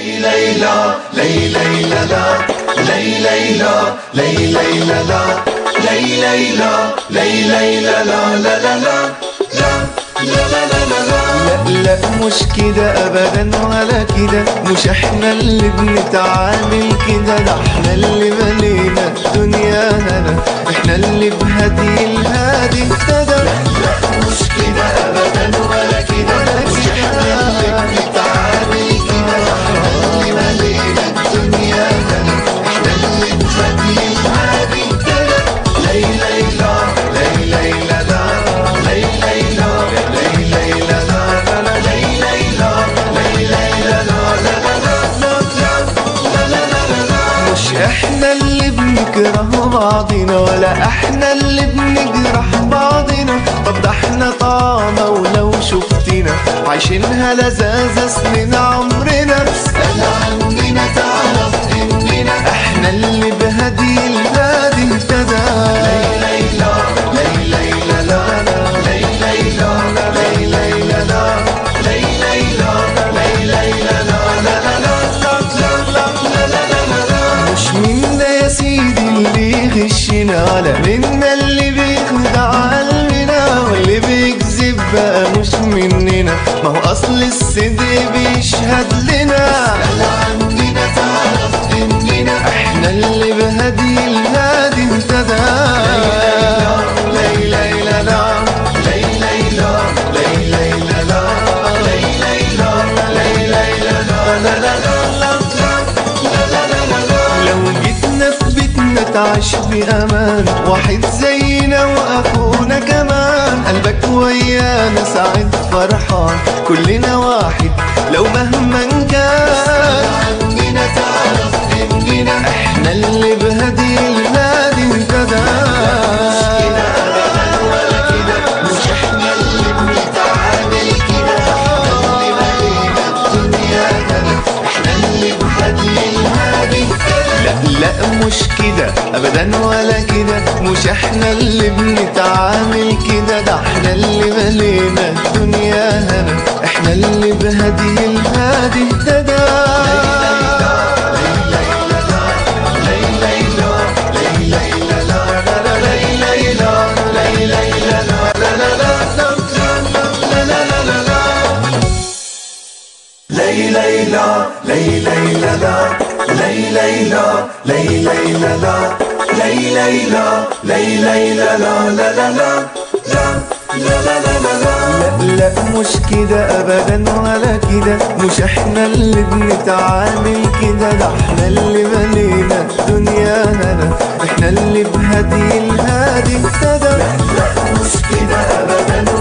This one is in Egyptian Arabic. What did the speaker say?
لي ليلى لي ليلى لا لي ليلى لي ليلى لا لي ليلى لي ليلى لا لا لا لا لا لا لا لا لا لا لا مش كده ابدا ولا كده مش احنا اللي بنتعامل كده ده احنا اللي ملينا الدنيا هنا احنا اللي بهدي الهادي اهتدى مش كده ابدا ولا كده مش احنا اللي بنتعامل كده احنا اللي مالينا الدنيا هنا احنا اللي بنخلي الهادي كده لي ليلى لي ليلى لا لي ليلى لي ليلى لا لا لا لي ليلى لي ليلى لا لا لا لا لا لا لا لا لا مش احنا اللي بنكره بعضنا ولا احنا اللي بنجرح بعضنا طب ده احنا طعمة ولو شفتنا عايشينها لذاذة سنين عمرنا اسأل عننا تعرف اننا احنا اللي بهدي الهادي اهتدى ليلى لي ليلى لا لي ليلى لي ليلى لا لي ليلى لي ليلى لا لا لا لا لا لا لا لا لا مش منا يا سيدي اللي يغشنا ولا منا اللي بيخدع قلبنا واللي بيكذب بقى مش مننا ما هو اصل الصدق بيشهد لنا عننا تعرف اننا احنا اللي بهدي الهادي اهتدى لي ليلى لا لي ليلى لي ليلى لا لي ليلى لي ليلى لا لا لا لا لا لا لا لا لا لو جيتنا في بيتنا تعيش بأمان واحد زينا وأخونا كمان قلبك ويانا سعيد فرحان كلنا واحد لو مهما كان عننا تعرف اننا احنا اللي بهدي النادي انتدى ولا كده مش احنا اللي بنتعامل كده احنا اللي مالينا الدنيا هنا احنا اللي بهدي الهادي لا لا مش كده ابدا ولا كده مش احنا اللي بنتعامل كده ده احنا اللي ملينا الدنيا هنا احنا اللي بهدي الهادي اهتدى لي ليلى لي ليلى لا لي ليلى لي ليلى لا لي ليلى لي ليلى لا لا لا لا لا لا لا لا لا لا لا لا مش كده ابدا ولا كده مش احنا اللي بنتعامل كده ده احنا اللي ملينا الدنيا هنا احنا اللي بهدي الهادي اهتدى مش كده ابدا